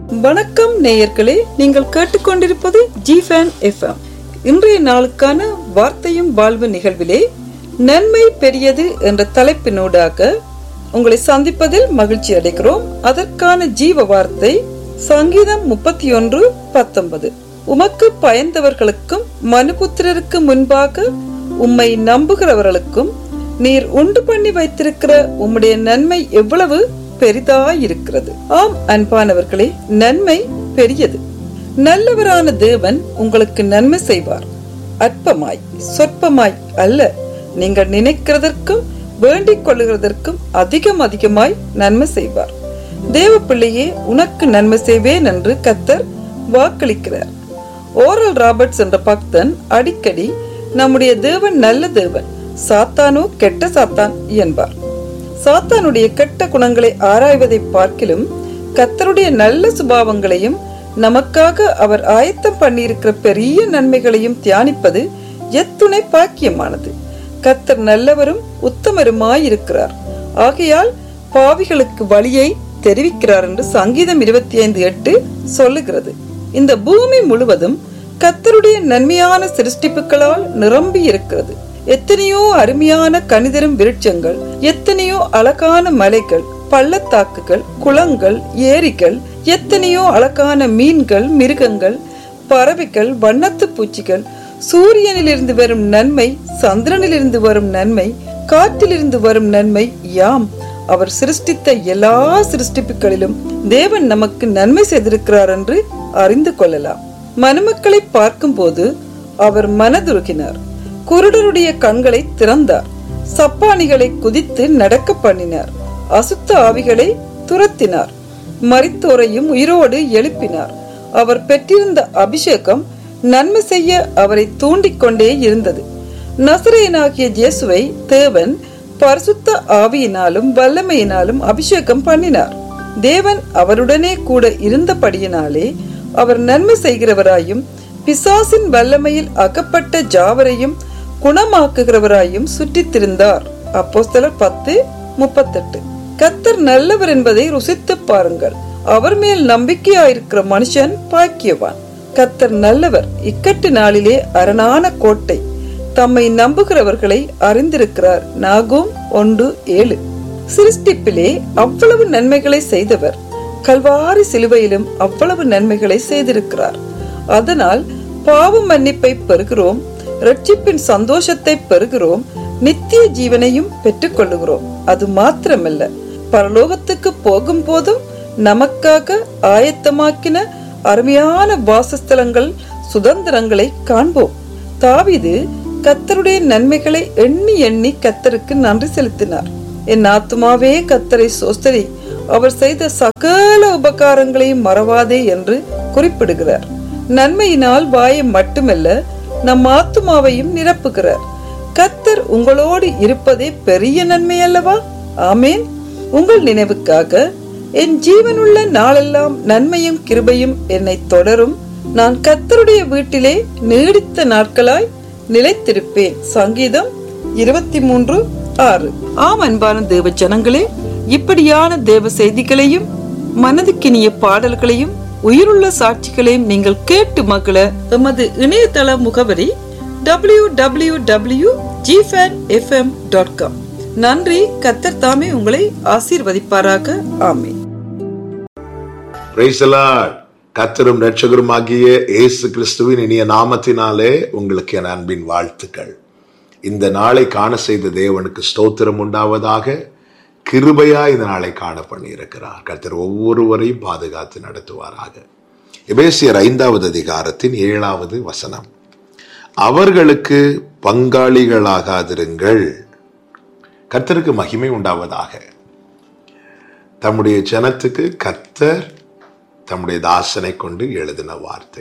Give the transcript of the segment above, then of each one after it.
வணக்கம் நேயர்களே நீங்கள் கேட்டுக்கொண்டிருப்பது ஜிஃபேன் எஃப்எம் இன்றைய நாளுக்கான வார்த்தையும் வாழ்வு நிகழ்விலே நன்மை பெரியது என்ற தலைப்பினூடாக உங்களை சந்திப்பதில் மகிழ்ச்சி அடைகிறோம் அதற்கான ஜீவ வார்த்தை சங்கீதம் முப்பத்தி ஒன்று பத்தொன்பது உமக்கு பயந்தவர்களுக்கும் மனுபுத்திரருக்கு முன்பாக உம்மை நம்புகிறவர்களுக்கும் நீர் உண்டு பண்ணி வைத்திருக்கிற உம்முடைய நன்மை எவ்வளவு பெரிதாயிருக்கிறது ஆம் அன்பானவர்களே நன்மை பெரியது நல்லவரான தேவன் உங்களுக்கு நன்மை செய்வார் அற்பமாய் சொற்பமாய் அல்ல நீங்கள் நினைக்கிறதற்கும் வேண்டிக் கொள்ளுகிறதற்கும் அதிகம் அதிகமாய் நன்மை செய்வார் தேவ பிள்ளையே உனக்கு நன்மை செய்வேன் என்று கத்தர் வாக்களிக்கிறார் ஓரல் ராபர்ட்ஸ் என்ற பக்தன் அடிக்கடி நம்முடைய தேவன் நல்ல தேவன் சாத்தானோ கெட்ட சாத்தான் என்பார் சாத்தானுடைய கெட்ட குணங்களை ஆராய்வதை பார்க்கிலும் கத்தருடைய நல்ல சுபாவங்களையும் நமக்காக அவர் ஆயத்தம் பண்ணியிருக்கிற பெரிய நன்மைகளையும் தியானிப்பது எத்துணை பாக்கியமானது கத்தர் நல்லவரும் உத்தமருமாயிருக்கிறார் ஆகையால் பாவிகளுக்கு வழியை தெரிவிக்கிறார் என்று சங்கீதம் இருபத்தி ஐந்து எட்டு சொல்லுகிறது இந்த பூமி முழுவதும் கத்தருடைய நன்மையான சிருஷ்டிப்புகளால் நிரம்பி இருக்கிறது எத்தனையோ அருமையான கணிதரும் விருட்சங்கள் எத்தனையோ அழகான மலைகள் பள்ளத்தாக்குகள் குளங்கள் ஏரிகள் எத்தனையோ அழகான மீன்கள் மிருகங்கள் பறவைகள் வண்ணத்து பூச்சிகள் சூரியனிலிருந்து வரும் நன்மை சந்திரனிலிருந்து வரும் நன்மை காற்றிலிருந்து வரும் நன்மை யாம் அவர் சிருஷ்டித்த எல்லா சிருஷ்டிப்புகளிலும் தேவன் நமக்கு நன்மை செய்திருக்கிறார் என்று அறிந்து கொள்ளலாம் மனுமக்களை பார்க்கும்போது அவர் மனதுருகினார் குருடருடைய கண்களை திறந்தார் சப்பானிகளை குதித்து நடக்க பண்ணினார் அசுத்த ஆவிகளை துரத்தினார் மரித்தோரையும் உயிரோடு எழுப்பினார் அவர் பெற்றிருந்த அபிஷேகம் நன்மை செய்ய அவரை தூண்டிக் கொண்டே இருந்தது நசரேனாகிய இயேசுவை தேவன் பரிசுத்த ஆவியினாலும் வல்லமையினாலும் அபிஷேகம் பண்ணினார் தேவன் அவருடனே கூட இருந்தபடியினாலே அவர் நன்மை செய்கிறவராயும் பிசாசின் வல்லமையில் அகப்பட்ட ஜாவரையும் குணமாக்குகிறவராயும் சுற்றித்திருந்தார் அப்போஸ்தலர் பத்து முப்பத்தெட்டு கத்தர் நல்லவர் என்பதை ருசித்து பாருங்கள் அவர் மேல் நம்பிக்கையாயிருக்கிற மனுஷன் பாக்கியவான் கத்தர் நல்லவர் இக்கட்டு நாளிலே அரணான கோட்டை தம்மை நம்புகிறவர்களை அறிந்திருக்கிறார் நாகும் ஒன்று ஏழு சிருஷ்டிப்பிலே அவ்வளவு நன்மைகளை செய்தவர் கல்வாரி சிலுவையிலும் அவ்வளவு நன்மைகளை செய்திருக்கிறார் அதனால் பாவ மன்னிப்பை பெறுகிறோம் ரட்சிப்பின் சந்தோஷத்தை பெறுகிறோம் நித்திய ஜீவனையும் பெற்றுக்கொள்ளுகிறோம் அது மாத்திரமல்ல பரலோகத்துக்கு போகும் போதும் நமக்காக ஆயத்தமாக்கின அருமையான வாசஸ்தலங்கள் சுதந்திரங்களை காண்போம் தாவிது கத்தருடைய நன்மைகளை எண்ணி எண்ணி கத்தருக்கு நன்றி செலுத்தினார் என் ஆத்துமாவே கத்தரை சோஸ்தரி அவர் செய்த சகல உபகாரங்களையும் மறவாதே என்று குறிப்பிடுகிறார் நன்மையினால் வாயை மட்டுமல்ல நம் ஆத்துமாவையும் நிரப்புகிறார் கத்தர் உங்களோடு இருப்பதே பெரிய நன்மை அல்லவா ஆமேன் உங்கள் நினைவுக்காக என் ஜீவனுள்ள நாளெல்லாம் நன்மையும் கிருபையும் என்னை தொடரும் நான் கத்தருடைய வீட்டிலே நீடித்த நாட்களாய் நிலைத்திருப்பேன் சங்கீதம் இருபத்தி மூன்று ஆறு ஆம் அன்பான தேவ ஜனங்களே இப்படியான தேவ செய்திகளையும் மனதுக்கினிய பாடல்களையும் உயிருள்ள சாட்சிகளையும் நீங்கள் கேட்டு மகள எமது இணையதள முகவரி டபிள்யூ டபிள்யூ டபிள்யூ ஜிஃபேன் எஃப்எம் டாட் காம் நன்றி கத்தர் தாமே உங்களை ஆசீர்வதிப்பாராக ஆமீன் கத்தரும் ரட்சகரும் ஆகிய இயேசு கிறிஸ்துவின் இனிய நாமத்தினாலே உங்களுக்கு என் அன்பின் வாழ்த்துக்கள் இந்த நாளை காண செய்த தேவனுக்கு ஸ்தோத்திரம் உண்டாவதாக கிருபையா இந்த நாளை காண பண்ணி இருக்கிறார் கர்த்தர் ஒவ்வொருவரையும் பாதுகாத்து நடத்துவாராக எபேசியர் ஐந்தாவது அதிகாரத்தின் ஏழாவது வசனம் அவர்களுக்கு பங்காளிகளாகாதிருங்கள் கர்த்தருக்கு மகிமை உண்டாவதாக தம்முடைய ஜனத்துக்கு கர்த்தர் தம்முடைய தாசனை கொண்டு எழுதின வார்த்தை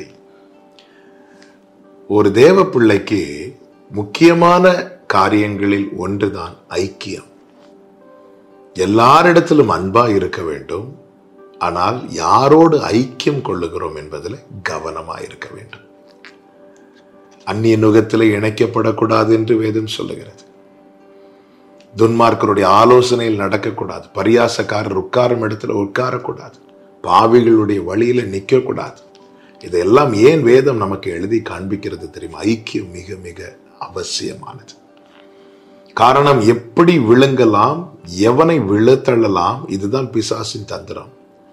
ஒரு தேவ பிள்ளைக்கு முக்கியமான காரியங்களில் ஒன்றுதான் ஐக்கியம் எல்லாரிடத்திலும் அன்பா இருக்க வேண்டும் ஆனால் யாரோடு ஐக்கியம் கொள்ளுகிறோம் என்பதில் கவனமா இருக்க வேண்டும் அந்நிய நுகத்தில் இணைக்கப்படக்கூடாது என்று வேதம் சொல்லுகிறது துன்மார்க்கருடைய ஆலோசனையில் நடக்கக்கூடாது பரியாசக்காரர் உட்காரும் இடத்துல உட்காரக்கூடாது பாவிகளுடைய வழியில நிற்க கூடாது இதெல்லாம் ஏன் வேதம் நமக்கு எழுதி காண்பிக்கிறது தெரியுமா ஐக்கியம் மிக மிக அவசியமானது காரணம் எப்படி விழுங்கலாம் எவனை விழுத்தள்ளலாம் இதுதான் பிசாசின் தந்திரம்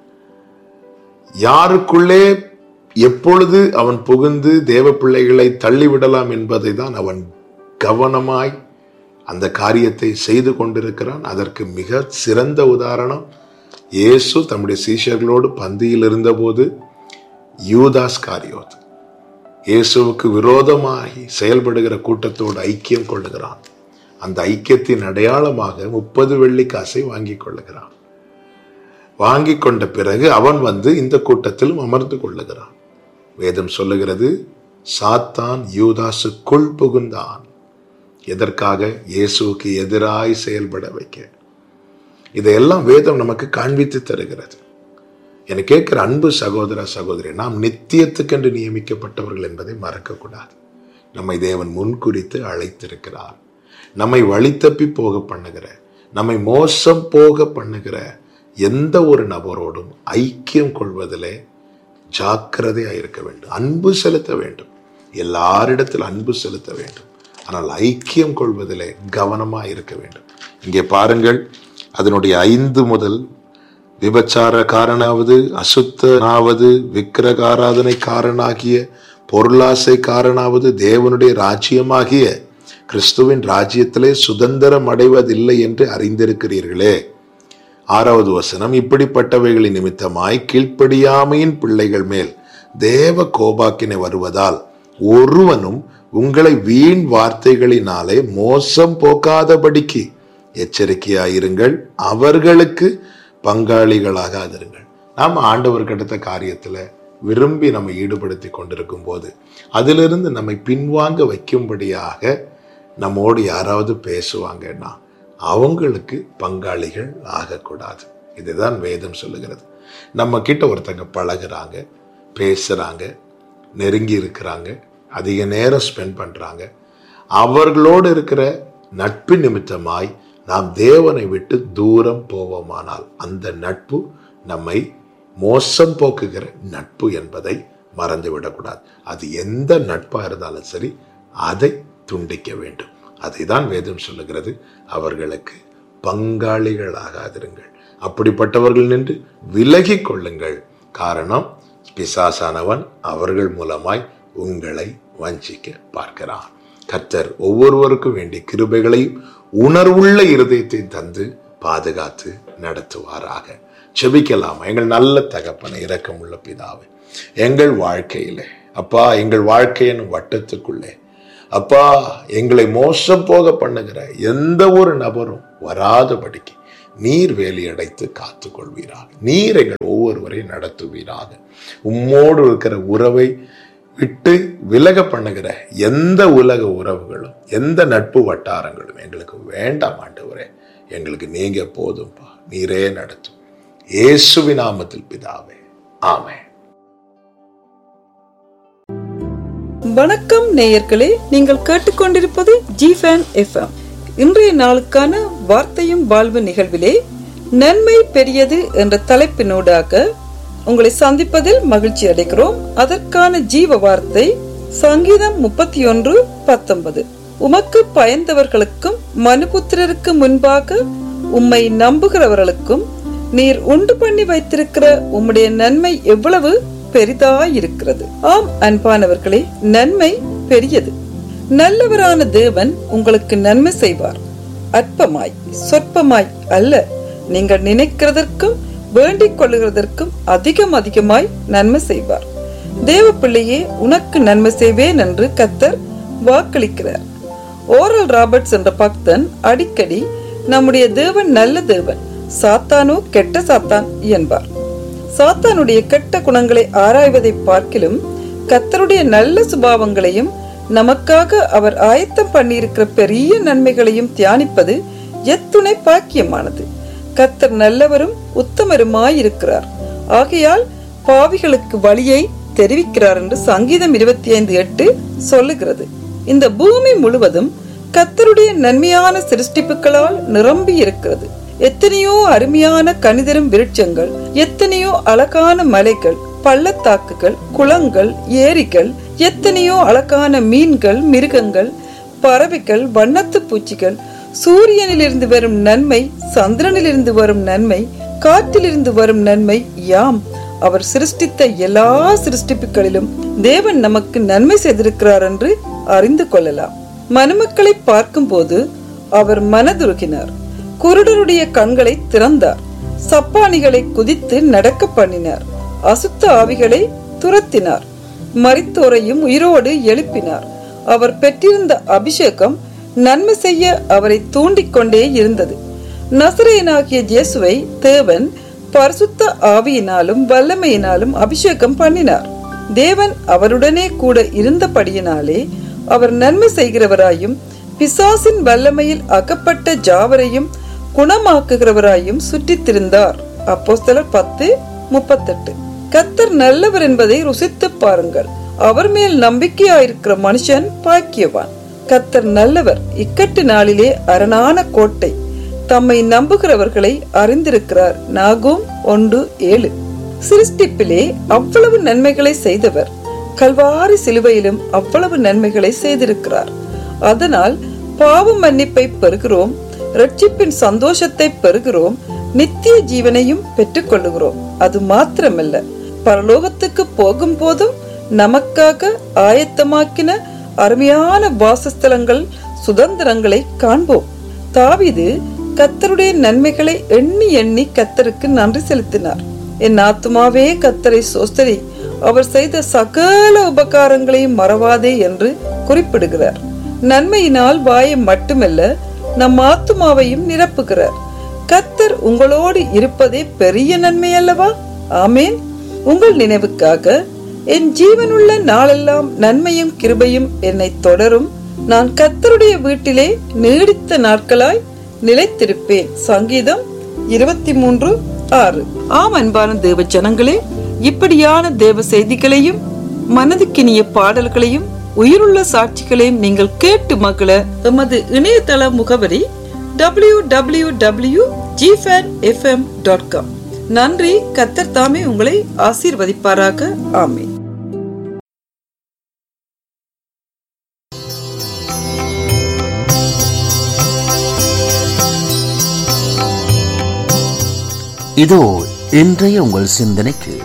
யாருக்குள்ளே எப்பொழுது அவன் புகுந்து தேவ பிள்ளைகளை தள்ளிவிடலாம் என்பதை தான் அவன் கவனமாய் அந்த காரியத்தை செய்து கொண்டிருக்கிறான் அதற்கு மிக சிறந்த உதாரணம் இயேசு தம்முடைய சீஷர்களோடு பந்தியில் இருந்தபோது யூதாஸ் காரியோத் இயேசுவுக்கு விரோதமாகி செயல்படுகிற கூட்டத்தோடு ஐக்கியம் கொள்ளுகிறான் அந்த ஐக்கியத்தின் அடையாளமாக முப்பது வெள்ளி காசை வாங்கி கொள்ளுகிறான் வாங்கி கொண்ட பிறகு அவன் வந்து இந்த கூட்டத்திலும் அமர்ந்து கொள்ளுகிறான் வேதம் சொல்லுகிறது சாத்தான் யூதாசுக்குள் புகுந்தான் எதற்காக இயேசுவுக்கு எதிராய் செயல்பட வைக்க இதையெல்லாம் வேதம் நமக்கு காண்பித்து தருகிறது என கேட்கிற அன்பு சகோதர சகோதரி நாம் நித்தியத்துக்கென்று நியமிக்கப்பட்டவர்கள் என்பதை மறக்கக்கூடாது நம்மை தேவன் முன்குறித்து அழைத்திருக்கிறார் நம்மை வழி தப்பி போக பண்ணுகிற நம்மை மோசம் போக பண்ணுகிற எந்த ஒரு நபரோடும் ஐக்கியம் கொள்வதிலே ஜாக்கிரதையா இருக்க வேண்டும் அன்பு செலுத்த வேண்டும் எல்லாரிடத்தில் அன்பு செலுத்த வேண்டும் ஆனால் ஐக்கியம் கொள்வதிலே கவனமா இருக்க வேண்டும் இங்கே பாருங்கள் அதனுடைய ஐந்து முதல் விபச்சாரக்காரனாவது அசுத்தனாவது விக்கிரகாராதனைக்காரனாகிய பொருளாசைக்காரனாவது தேவனுடைய ராஜ்யமாகிய கிறிஸ்துவின் ராஜ்யத்திலே சுதந்திரம் அடைவதில்லை என்று அறிந்திருக்கிறீர்களே ஆறாவது வசனம் இப்படிப்பட்டவைகளின் நிமித்தமாய் கீழ்ப்படியாமையின் பிள்ளைகள் மேல் தேவ கோபாக்கினை வருவதால் ஒருவனும் உங்களை வீண் வார்த்தைகளினாலே மோசம் போக்காதபடிக்கு எச்சரிக்கையாயிருங்கள் அவர்களுக்கு பங்காளிகளாகாதிருங்கள் நாம் ஆண்டவர் கிடைத்த காரியத்துல விரும்பி நம்ம ஈடுபடுத்தி கொண்டிருக்கும் போது அதிலிருந்து நம்மை பின்வாங்க வைக்கும்படியாக நம்மோடு யாராவது பேசுவாங்கன்னா அவங்களுக்கு பங்காளிகள் ஆகக்கூடாது இதுதான் வேதம் சொல்லுகிறது நம்ம கிட்ட ஒருத்தங்க பழகுறாங்க பேசுறாங்க நெருங்கி இருக்கிறாங்க அதிக நேரம் ஸ்பெண்ட் பண்றாங்க அவர்களோடு இருக்கிற நட்பு நிமித்தமாய் நாம் தேவனை விட்டு தூரம் போவோமானால் அந்த நட்பு நம்மை மோசம் போக்குகிற நட்பு என்பதை மறந்து விடக்கூடாது அது எந்த நட்பா இருந்தாலும் சரி அதை துண்டிக்க வேண்டும் அதை தான் வேதம் சொல்லுகிறது அவர்களுக்கு பங்காளிகளாகாதிருங்கள் அப்படிப்பட்டவர்கள் நின்று விலகி கொள்ளுங்கள் காரணம் பிசாசானவன் அவர்கள் மூலமாய் உங்களை வஞ்சிக்க பார்க்கிறான் கர்த்தர் ஒவ்வொருவருக்கும் வேண்டிய கிருபைகளையும் உணர்வுள்ள இருதயத்தை தந்து பாதுகாத்து நடத்துவாராக செபிக்கலாம் எங்கள் நல்ல தகப்பனை இரக்கமுள்ள பிதாவை எங்கள் வாழ்க்கையிலே அப்பா எங்கள் வாழ்க்கையின் வட்டத்துக்குள்ளே அப்பா எங்களை மோசம் போக பண்ணுகிற எந்த ஒரு நபரும் வராதபடிக்கு நீர் வேலி அடைத்து காத்து கொள்வீராக நீர் எங்கள் ஒவ்வொருவரையும் நடத்துவீராக உம்மோடு இருக்கிற உறவை விட்டு விலக பண்ணுகிற எந்த உலக உறவுகளும் எந்த நட்பு வட்டாரங்களும் எங்களுக்கு வேண்டாம் ஆண்டவரே எங்களுக்கு நீங்க போதும்பா நீரே நடத்தும் இயேசுவி நாமத்தில் பிதாவே ஆமே வணக்கம் நேயர்களே நீங்கள் கேட்டுக்கொண்டிருப்பது ஜிஃபேன் எஃப்எம் இன்றைய நாளுக்கான வார்த்தையும் வாழ்வு நிகழ்விலே நன்மை பெரியது என்ற தலைப்பினூடாக உங்களை சந்திப்பதில் மகிழ்ச்சி அடைகிறோம் அதற்கான ஜீவ வார்த்தை சங்கீதம் முப்பத்தி ஒன்று பத்தொன்பது உமக்கு பயந்தவர்களுக்கும் மனுபுத்திரருக்கு முன்பாக உம்மை நம்புகிறவர்களுக்கும் நீர் உண்டு பண்ணி வைத்திருக்கிற உம்முடைய நன்மை எவ்வளவு பெரிதாயிருக்கிறது ஆம் அன்பானவர்களே நன்மை பெரியது நல்லவரான தேவன் உங்களுக்கு நன்மை செய்வார் அற்பமாய் சொற்பமாய் அல்ல நீங்கள் நினைக்கிறதற்கும் வேண்டிக் கொள்ளுகிறதற்கும் அதிகம் அதிகமாய் நன்மை செய்வார் தேவ பிள்ளையே உனக்கு நன்மை செய்வேன் என்று கத்தர் வாக்களிக்கிறார் ஓரல் ராபர்ட்ஸ் என்ற பக்தன் அடிக்கடி நம்முடைய தேவன் நல்ல தேவன் சாத்தானோ கெட்ட சாத்தான் என்பார் சாத்தானுடைய கெட்ட குணங்களை ஆராய்வதை பார்க்கிலும் கத்தருடைய நல்ல சுபாவங்களையும் நமக்காக அவர் ஆயத்தம் பண்ணியிருக்கிற பெரிய நன்மைகளையும் தியானிப்பது எத்துணை பாக்கியமானது கத்தர் நல்லவரும் உத்தமருமாயிருக்கிறார் ஆகையால் பாவிகளுக்கு வழியை தெரிவிக்கிறார் என்று சங்கீதம் இருபத்தி ஐந்து எட்டு சொல்லுகிறது இந்த பூமி முழுவதும் கத்தருடைய நன்மையான சிருஷ்டிப்புகளால் நிரம்பி இருக்கிறது எத்தனையோ அருமையான கனிதரும் விருட்சங்கள் எத்தனையோ அழகான மலைகள் பள்ளத்தாக்குகள் குளங்கள் ஏரிகள் எத்தனையோ அழகான மீன்கள் மிருகங்கள் பறவைகள் வண்ணத்து பூச்சிகள் சூரியனிலிருந்து வரும் நன்மை சந்திரனிலிருந்து வரும் நன்மை காற்றிலிருந்து வரும் நன்மை யாம் அவர் சிருஷ்டித்த எல்லா சிருஷ்டிப்புகளிலும் தேவன் நமக்கு நன்மை செய்திருக்கிறார் என்று அறிந்து கொள்ளலாம் மனுமக்களை பார்க்கும்போது அவர் மனதுருகினார் குருடருடைய கண்களை திறந்தார் சப்பானிகளை குதித்து நடக்க பண்ணினார் அசுத்த ஆவிகளை துரத்தினார் மரித்தோரையும் உயிரோடு எழுப்பினார் அவர் பெற்றிருந்த அபிஷேகம் நன்மை செய்ய அவரை தூண்டிக் கொண்டே இருந்தது நசரேனாகிய இயேசுவை தேவன் பரிசுத்த ஆவியினாலும் வல்லமையினாலும் அபிஷேகம் பண்ணினார் தேவன் அவருடனே கூட இருந்தபடியினாலே அவர் நன்மை செய்கிறவராயும் பிசாசின் வல்லமையில் அகப்பட்ட ஜாவரையும் குணமாக்குகிறவராயும் சுற்றித் திரிந்தார் அப்போஸ்தலர் பத்து முப்பத்தெட்டு கத்தர் நல்லவர் என்பதை ருசித்து பாருங்கள் அவர் மேல் நம்பிக்கையாயிருக்கிற மனுஷன் பாக்கியவான் கத்தர் நல்லவர் இக்கட்டு நாளிலே அரணான கோட்டை தம்மை நம்புகிறவர்களை அறிந்திருக்கிறார் நாகும் ஒன்று ஏழு சிருஷ்டிப்பிலே அவ்வளவு நன்மைகளை செய்தவர் கல்வாரி சிலுவையிலும் அவ்வளவு நன்மைகளை செய்திருக்கிறார் அதனால் பாவ மன்னிப்பை பெறுகிறோம் ரட்சிப்பின் சந்தோஷத்தை பெறுகிறோம் நித்திய ஜீவனையும் பெற்றுக்கொள்ளுகிறோம் அது மாத்திரமல்ல பரலோகத்துக்கு போகும் போதும் நமக்காக ஆயத்தமாக்கின அருமையான வாசஸ்தலங்கள் சுதந்திரங்களை காண்போம் தாவிது கத்தருடைய நன்மைகளை எண்ணி எண்ணி கத்தருக்கு நன்றி செலுத்தினார் என் ஆத்துமாவே கத்தரை சோஸ்தரி அவர் செய்த சகல உபகாரங்களையும் மறவாதே என்று குறிப்பிடுகிறார் நன்மையினால் வாயை மட்டுமல்ல நம் ஆத்துமாவையும் நிரப்புகிறார் கத்தர் உங்களோடு இருப்பதே பெரிய நன்மை அல்லவா ஆமேன் உங்கள் நினைவுக்காக என் ஜீவனுள்ள நாளெல்லாம் நன்மையும் கிருபையும் என்னை தொடரும் நான் கத்தருடைய வீட்டிலே நீடித்த நாட்களாய் நிலைத்திருப்பேன் சங்கீதம் இருபத்தி மூன்று ஆறு ஆம் அன்பான தேவ ஜனங்களே இப்படியான தேவ செய்திகளையும் மனதுக்கினிய பாடல்களையும் உயிருள்ள சாட்சிகளையும் நீங்கள் கேட்டு மகள எமது இணையதள முகவரி டபிள்யூ டபிள்யூ டபிள்யூ ஜிஃபேன் எஃப்எம் டாட் காம் நன்றி கத்தர் தாமே உங்களை ஆசீர்வதிப்பாராக ஆமீன் இதோ இன்றைய உங்கள் சிந்தனைக்கு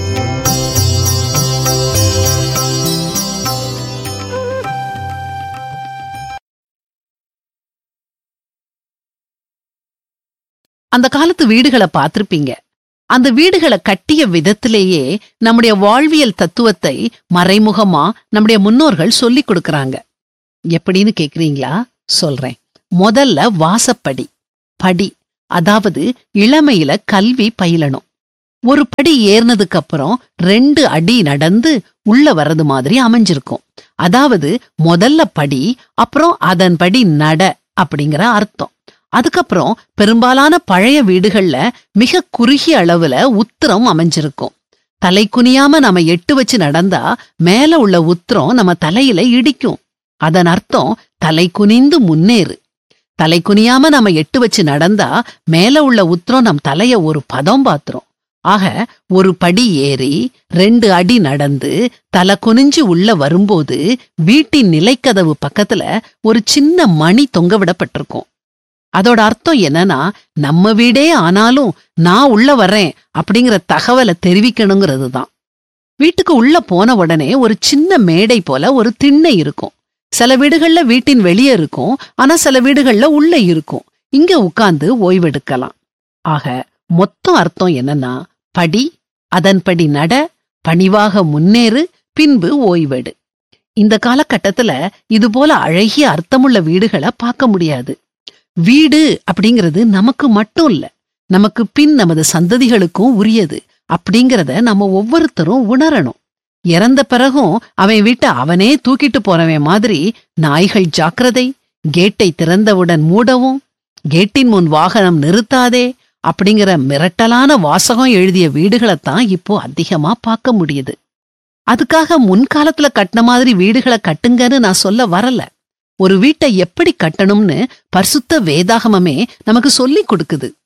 அந்த காலத்து வீடுகளை பார்த்திருப்பீங்க அந்த வீடுகளை கட்டிய விதத்திலேயே நம்முடைய வாழ்வியல் தத்துவத்தை மறைமுகமா நம்முடைய முன்னோர்கள் சொல்லிக் கொடுக்கறாங்க எப்படின்னு கேக்குறீங்களா சொல்றேன் முதல்ல வாசப்படி படி அதாவது இளமையில கல்வி பயிலணும் ஒரு படி ஏறினதுக்கு அப்புறம் ரெண்டு அடி நடந்து உள்ள வர்றது மாதிரி அமைஞ்சிருக்கும் அதாவது முதல்ல படி அப்புறம் அதன்படி நட அப்படிங்கிற அர்த்தம் அதுக்கப்புறம் பெரும்பாலான பழைய வீடுகள்ல மிக குறுகிய அளவுல உத்திரம் அமைஞ்சிருக்கும் தலை குனியாம நாம எட்டு வச்சு நடந்தா மேல உள்ள உத்திரம் நம்ம தலையில இடிக்கும் அதன் அர்த்தம் தலை குனிந்து முன்னேறு தலை குனியாம நாம எட்டு வச்சு நடந்தா மேல உள்ள உத்திரம் நம் தலைய ஒரு பதம் பாத்துரும் ஆக ஒரு படி ஏறி ரெண்டு அடி நடந்து தலை குனிஞ்சு உள்ள வரும்போது வீட்டின் நிலைக்கதவு பக்கத்துல ஒரு சின்ன மணி தொங்க விடப்பட்டிருக்கும் அதோட அர்த்தம் என்னன்னா நம்ம வீடே ஆனாலும் நான் உள்ள வர்றேன் அப்படிங்கிற தகவலை தெரிவிக்கணுங்கிறது தான் வீட்டுக்கு உள்ள போன உடனே ஒரு சின்ன மேடை போல ஒரு திண்ணை இருக்கும் சில வீடுகள்ல வீட்டின் வெளியே இருக்கும் ஆனா சில வீடுகள்ல உள்ள இருக்கும் இங்க உட்கார்ந்து ஓய்வெடுக்கலாம் ஆக மொத்தம் அர்த்தம் என்னன்னா படி அதன்படி நட பணிவாக முன்னேறு பின்பு ஓய்வெடு இந்த காலகட்டத்துல இது போல அழகிய அர்த்தமுள்ள வீடுகளை பார்க்க முடியாது வீடு அப்படிங்கிறது நமக்கு மட்டும் இல்ல நமக்கு பின் நமது சந்ததிகளுக்கும் உரியது அப்படிங்கறத நம்ம ஒவ்வொருத்தரும் உணரணும் இறந்த பிறகும் அவன் வீட்டை அவனே தூக்கிட்டு போறவன் மாதிரி நாய்கள் ஜாக்கிரதை கேட்டை திறந்தவுடன் மூடவும் கேட்டின் முன் வாகனம் நிறுத்தாதே அப்படிங்கிற மிரட்டலான வாசகம் எழுதிய வீடுகளைத்தான் இப்போ அதிகமா பார்க்க முடியுது அதுக்காக முன்காலத்துல கட்டின மாதிரி வீடுகளை கட்டுங்கன்னு நான் சொல்ல வரல ஒரு வீட்டை எப்படி கட்டணும்னு பரிசுத்த வேதாகமமே நமக்கு சொல்லி கொடுக்குது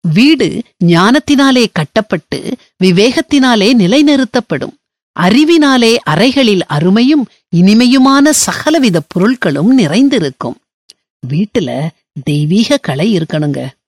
வீடு ஞானத்தினாலே கட்டப்பட்டு விவேகத்தினாலே நிலைநிறுத்தப்படும் அறிவினாலே அறைகளில் அருமையும் இனிமையுமான சகலவித பொருட்களும் நிறைந்திருக்கும் வீட்டுல தெய்வீக கலை இருக்கணுங்க